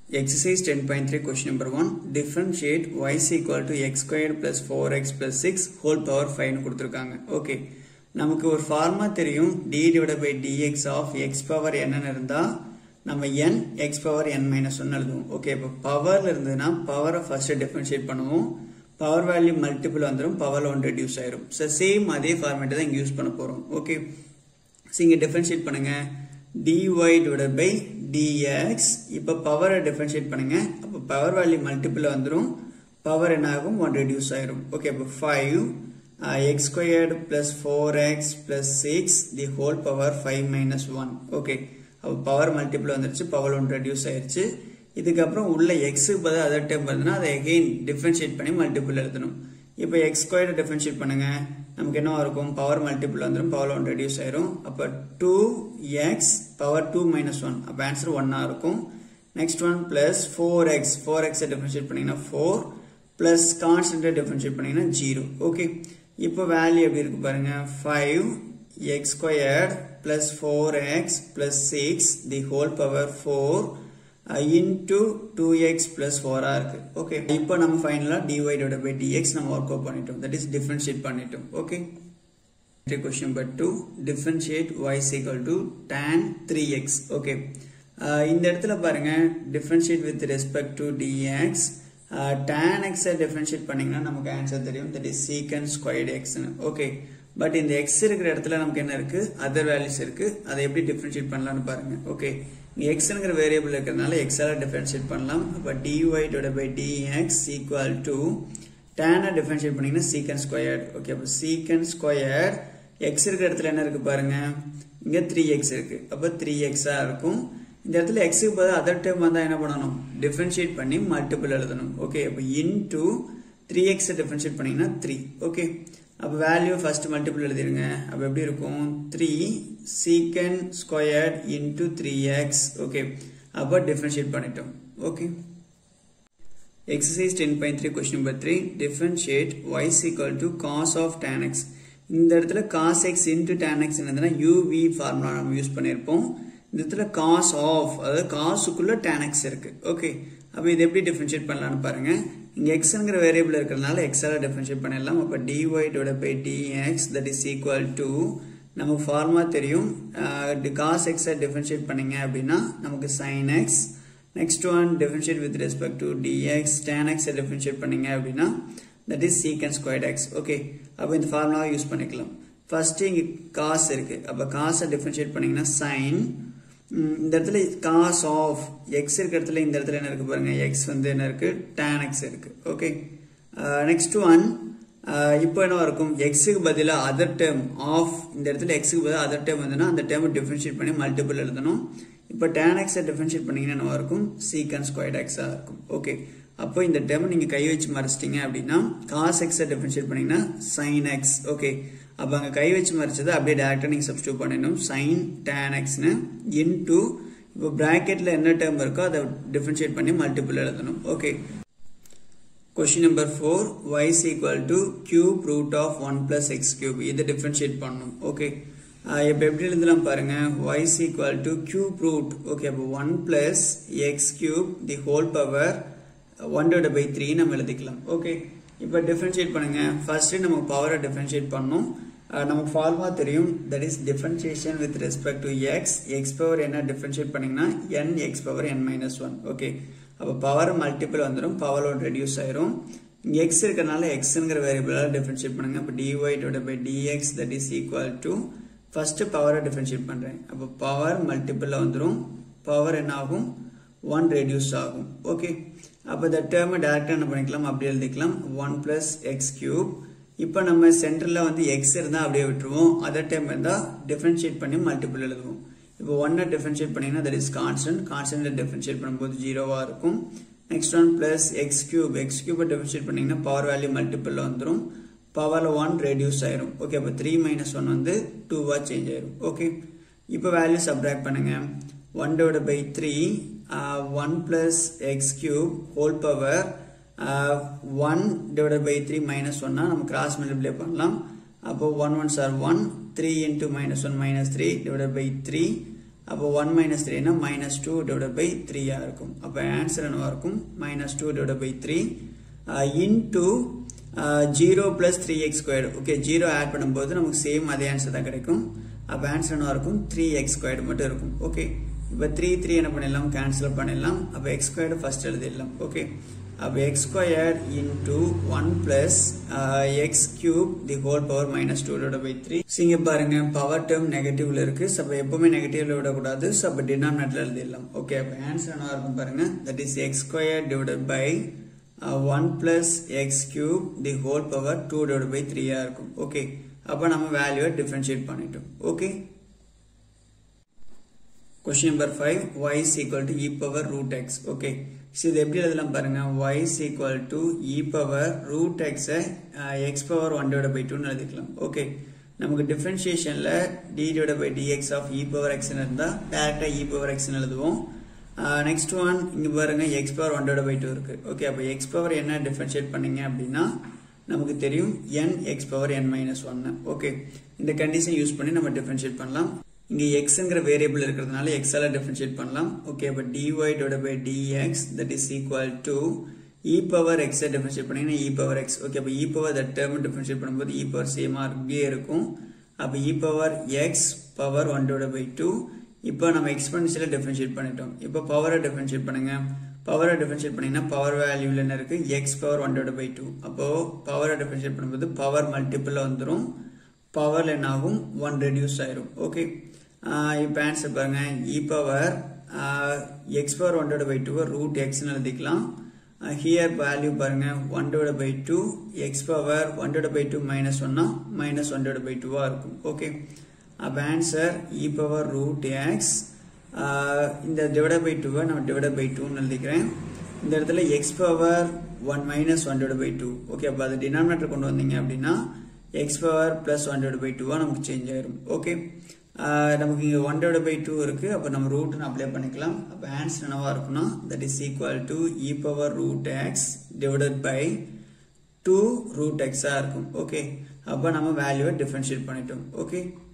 Exercise 10.3 question number 1 differentiate y is equal to x squared plus 4x plus 6 whole power 5 னு கொடுத்திருக்காங்க okay நமக்கு ஒரு pharma தெரியும் d divided by dx of x power n னு இருந்தா நம்ம n x power n minus 1 எழுதுவோம் okay இப்போ பவர்ல இருந்ததுன்னா பவரை ஃபர்ஸ்ட் டிஃபரன்ஷியேட் பண்ணுவோம் பவர் வேல்யூ மல்டிபிள் வந்துடும் பவர்ல ஒன் ரெடியூஸ் ஆயிரும் ஸோ சேம் அதே ஃபார்மேட்டை தான் இங்கே யூஸ் பண்ண போறோம் ஓகே ஸோ இங்கே டிஃபரன்ஷியேட் பண்ணுங்க dy divided by dx இப்போ பவரை டிஃபரன்ஷியேட் பண்ணுங்க அப்போ பவர் வேல்யூ மல்டிபிள் வந்துடும் பவர் என்ன ஆகும் ஒன் ரெடியூஸ் ஆயிரும் ஓகே அப்போ five x squared plus four x plus six the whole power five minus one okay அப்போ பவர் மல்டிபிள் வந்துருச்சு பவர் ஒன் ரெடியூஸ் ஆயிருச்சு இதுக்கப்புறம் உள்ள எக்ஸுக்கு பதில் அதர் டைம் வருதுன்னா அதை எகெயின் டிஃபரன்ஷியேட் பண்ணி மல்டிபிள் எழுதணும் இப்போ எக்ஸ் ஸ்கொயர்டு டிஃபரன்ஷியேட் பண்ணுங்க நமக்கு என்ன இருக்கும் பவர் மல்டிபிள் வந்துடும் பவர் ஒன் ரெடியூஸ் ஆயிரும் அப்போ two x power two minus one அப்போ ஆன்சர் ஒன்னா இருக்கும் next one plus four x four எக்ஸை டிஃபரன்ஷியேட் பண்ணீங்கன்னா ஃபோர் பிளஸ் கான்ஸ்டன்டை டிஃபரன்ஷியேட் பண்ணீங்கன்னா ஜீரோ ஓகே இப்போ வேல்யூ எப்படி இருக்கு பாருங்க five x squared plus four x plus six the whole power four into two x plus ஃபோரா இருக்கு ஓகே இப்போ நம்ம ஃபைனலா டிவை டிவைட் பை டிஎக்ஸ் நம்ம ஒர்க் அவுட் பண்ணிட்டோம் தட் இஸ் டிஃபரன்ஷியேட் பண்ணிட்டோம் okay question number 2 differentiate y is equal to tan 3x okay uh, இந்த இடத்துல பாருங்க differentiate with respect to dx uh, tan x differentiate பண்ணீங்கன்னா நமக்கு ஆன்சர் தெரியும் that is secant squared x okay but இந்த x இருக்கிற இடத்துல நமக்கு என்ன இருக்கு அதர் வேல்யூஸ் இருக்கு அதை எப்படி டிஃபரன்ஷியேட் பண்ணலாம்னு பாருங்க ஓகே இங்க xங்கிற வேரியபிள் இருக்கிறதுனால x ஆல டிஃபரன்ஷியேட் பண்ணலாம் அப்ப dy divided by dx equal to tan differentiate பண்ணீங்கன்னா secant squared ஓகே அப்ப secant squared x இருக்கிற இடத்துல என்ன இருக்கு பாருங்க இங்க த்ரீ எக்ஸ் இருக்கு அப்ப த்ரீ எக்ஸா இருக்கும் இந்த இடத்துல எக்ஸுக்கு பதில் அதர் டைம் வந்தா என்ன பண்ணணும் டிஃபரன்ஷியேட் பண்ணி மல்டிபிள் எழுதணும் ஓகே அப்ப into three x differentiate பண்ணீங்கன்னா த்ரீ ஓகே அப்ப வேல்யூ ஃபர்ஸ்ட் மல்டிபிள் எழுதிருங்க அப்ப எப்படி இருக்கும் three secant squared into three x okay அப்ப டிஃபரன்ஷியேட் பண்ணிட்டோம் okay Exercise 10.3 question number 3 differentiate y is equal to cos of tan x இந்த இடத்துல cos x into tan x என்னதுன்னா uv ஃபார்முலா நம்ம யூஸ் பண்ணியிருப்போம் இந்த இடத்துல cos of அதாவது காசுக்குள்ள tan x இருக்கு ஓகே அப்போ இது எப்படி டிஃபரன்ஷியேட் பண்ணலாம்னு பாருங்க இங்க xங்கிற வேரியபிள் இருக்கிறதுனால x ஆல டிஃபரன்ஷியேட் பண்ணிடலாம் அப்போ dy divided by dx that is equal to நமக்கு ஃபார்முலா தெரியும் cos x டிஃபரன்ஷியேட் பண்ணீங்க அப்படின்னா நமக்கு sin x next one differentiate with respect to dx tan x differentiate பண்ணீங்க அப்படின்னா that is secant squared x okay அப்ப இந்த ஃபார்முலா யூஸ் பண்ணிக்கலாம் ஃபர்ஸ்ட் இங்க cos இருக்கு அப்ப cos டிஃபரன்ஷியேட் பண்ணீங்கன்னா sin இந்த இடத்துல cos of x இருக்க இடத்துல இந்த இடத்துல என்ன இருக்கு பாருங்க x வந்து என்ன இருக்கு tan x இருக்கு ஓகே நெக்ஸ்ட் ஒன் இப்போ என்ன இருக்கும் எக்ஸுக்கு பதிலாக அதர் டேர்ம் ஆஃப் இந்த இடத்துல எக்ஸுக்கு பதிலாக அதர் டேர்ம் வந்துன்னா அந்த டேர்ம் டிஃபரன்ஷியேட் பண்ணி மல்டிபிள் எழுதணும் இப்போ டேன் எக்ஸை டிஃபரன்ஷியேட் பண்ணீங்கன்னா என்ன இருக்கும் சீக்கன் ஸ்கொயர்ட் எக்ஸாக இருக்கும் ஓகே அப்போ இந்த டேர்ம் நீங்கள் கை வச்சு மறைச்சிட்டீங்க அப்படின்னா காஸ் எக்ஸை டிஃபரன்ஷியேட் பண்ணீங்கன்னா சைன் எக்ஸ் ஓகே அப்போ அங்கே கை வச்சு மறைச்சதை அப்படியே டேரக்டாக நீங்கள் சப்ஸ்டியூட் பண்ணணும் சைன் டேன் எக்ஸ்னு இன் டூ இப்போ ப்ராக்கெட்டில் என்ன டேர்ம் இருக்கோ அதை டிஃபரன்ஷியேட் பண்ணி மல்டிபிள் எழுதணும் okay question number four y is equal to cube root of 1 plus x cube இதை டிஃபரன்ஷியேட் பண்ணணும் ஓகே இப்போ எப்படி எழுதலாம் பாருங்க y is equal to cube root okay அப்போ 1 plus x cube the whole power 1 divided by 3 நம்ம எழுதிக்கலாம் okay இப்போ டிஃபரன்ஷியேட் பண்ணுங்க ஃபர்ஸ்ட் நம்ம பவரை டிஃபரன்ஷியேட் பண்ணணும் நமக்கு ஃபார்முலா தெரியும் that is differentiation with respect to x x power என்ன டிஃபரன்ஷியேட் பண்ணீங்கன்னா n x power n minus one okay அப்போ பவர் மல்டிபிள் வந்துடும் பவர் லோட் ரெடியூஸ் ஆயிரும் இங்கே எக்ஸ் இருக்கனால எக்ஸ்ங்கிற வேரியபிளால் டிஃபரன்ஷியேட் பண்ணுங்க அப்போ d y divide by d x that is equal to first பவரை டிஃபரன்ஷியேட் பண்ணுறேன் அப்போ பவர் மல்டிபிளில் வந்துடும் பவர் என்ன ஆகும் ஒன் ரெடியூஸ் ஆகும் ஓகே அப்போ இந்த டேர்மை டேரெக்டாக என்ன பண்ணிக்கலாம் அப்படி எழுதிக்கலாம் ஒன் பிளஸ் எக்ஸ் கியூப் இப்போ நம்ம சென்டரில் வந்து எக்ஸ் இருந்தால் அப்படியே விட்டுருவோம் அதர் டைம் இருந்தால் டிஃபரன்ஷியேட் பண்ணி மல்டிபிள் எழுதுவோம் இப்போ ஒன்னை டிஃபரன்ஷியேட் பண்ணீங்கன்னா that is constant constant differentiate பண்ணும்போது ஜீரோவாக இருக்கும் next one plus x cube x கியூபை டிஃபரன்ஷியேட் பண்ணீங்கன்னா பவர் வேல்யூ மல்டிபிள் வந்துடும் பவரில் ஒன் ரெடியூஸ் ஆயிரும் ஓகே அப்போ த்ரீ மைனஸ் ஒன் வந்து டூவாக சேஞ்ச் ஆயிரும் ஓகே இப்போ வேல்யூ சப்ராக்ட் பண்ணுங்க one divide by three one plus x cube whole power one divide by three minus ஒன்னா நம்ம கிராஸ் மல்டிப்ளை பண்ணலாம் அப்போ one one sir one three into minus one minus three divide by three அப்போ one minus த்ரீனா minus two divide by த்ரீயாக இருக்கும் அப்போ answer என்னவா இருக்கும் minus two divide by three into zero plus three x squared okay zero add பண்ணும்போது நமக்கு same அதே ஆன்சர் தான் கிடைக்கும் அப்போ ஆன்சர் என்ன இருக்கும் த்ரீ எக்ஸ் ஸ்கொயர்டு மட்டும் இருக்கும் ஓகே இப்போ த்ரீ த்ரீ என்ன பண்ணிடலாம் கேன்சல் பண்ணிடலாம் அப்போ எக்ஸ் ஸ்கொயர்டு ஃபர்ஸ்ட் எழுதிடலாம் ஓகே அப்போ x square into one plus x cube the whole power minus two divide by three இங்கே பாருங்க பவர் டேர்ம் நெகட்டிவ்ல இருக்கு ஸோ அப்போ எப்பவுமே நெகட்டிவ்ல விடக்கூடாது ஸோ அப்போ டினாமினேட்டர் எழுதிடலாம் ஓகே அப்போ ஆன்சர் என்ன இருக்கும் பாருங்க that is x square divide by one plus x cube the whole power two divide by த்ரீயா இருக்கும் ஓகே அப்போ நம்ம வேல்யூவை டிஃபரன்ஷியேட் பண்ணிட்டோம் okay question number five y is equal to e power root x okay so இது எப்படி எழுதலாம் பாருங்க y is equal to e power root எக்ஸை x power one divide by டூன்னு எழுதிக்கலாம் ஓகே நமக்கு டிஃபரன்ஷியேஷனில் d divide by d x of e power எக்ஸ்னு இருந்தால் டேரெக்டாக இ பவர் எக்ஸ்னு எழுதுவோம் நெக்ஸ்ட் ஒன் இங்கே பாருங்க x power one divide by two இருக்கு ஓகே அப்போ எக்ஸ் பவர் என்ன டிஃபரன்ஷியேட் பண்ணீங்க அப்படின்னா நமக்கு தெரியும் n x power n minus ஒன்னு ஓகே இந்த கண்டிஷன் யூஸ் பண்ணி நம்ம டிஃபரன்ஷியேட் பண்ணலாம் இங்க எக்ஸ்ங்கிற வேரியபிள் இருக்கிறதுனால எக்ஸால டிஃபரன்ஷியேட் பண்ணலாம் ஓகே அப்போ d y divide by d x that is equal to e power x differentiate பண்ணீங்கன்னா இ பவர் எக்ஸ் ஓகே அப்போ e power that term differentiate பண்ணும்போது இ பவர் சேமா இருக்கே இருக்கும் அப்போ e power x power one divide by two இப்போ நம்ம எக்ஸ்பென்சியல differentiate பண்ணிட்டோம் இப்போ பவரை டிஃபரன்ஷியேட் பண்ணுங்க பவரை டிஃபரன்ஷியேட் பண்ணீங்கன்னா பவர் வேல்யூல என்ன இருக்கு x power one divide by two அப்போ பவரை டிஃபரன்ஷியேட் பண்ணும்போது பவர் மல்டிபிள் வந்துடும் பவர்ல என்ன ஆகும் ஒன் ரெடியூஸ் ஆயிரும் ஓகே இப்போ ஆன்சர் பாருங்க e power x power one divide by two root எக்ஸ்னு எழுதிக்கலாம் ஹியர் வேல்யூ பாருங்க one divide by two x power one divide by two minus ஒன்னா மைனஸ் ஒன் டிவைட் பை டூவா இருக்கும் ஓகே அப்போ answer e power root x இந்த divide by டூவை நான் டிவைட் பை டூன்னு எழுதிக்கிறேன் இந்த இடத்துல x power one minus one divide by two okay அப்போ அது டினாமினேட்டர் கொண்டு வந்தீங்க அப்படின்னா x power plus one divide by டூவாக நமக்கு சேஞ்ச் ஆயிரும் ஓகே நமக்கு இங்கே ஒன் டிவைட் பை டூ இருக்குது அப்போ நம்ம ரூட்னு அப்ளை பண்ணிக்கலாம் அப்போ ஆன்சர் என்னவா இருக்குன்னா that is equal to e power root x divided by two root எக்ஸாக இருக்கும் ஓகே அப்போ நம்ம வேல்யூவை டிஃபரன்ஷியேட் பண்ணிட்டோம் ஓகே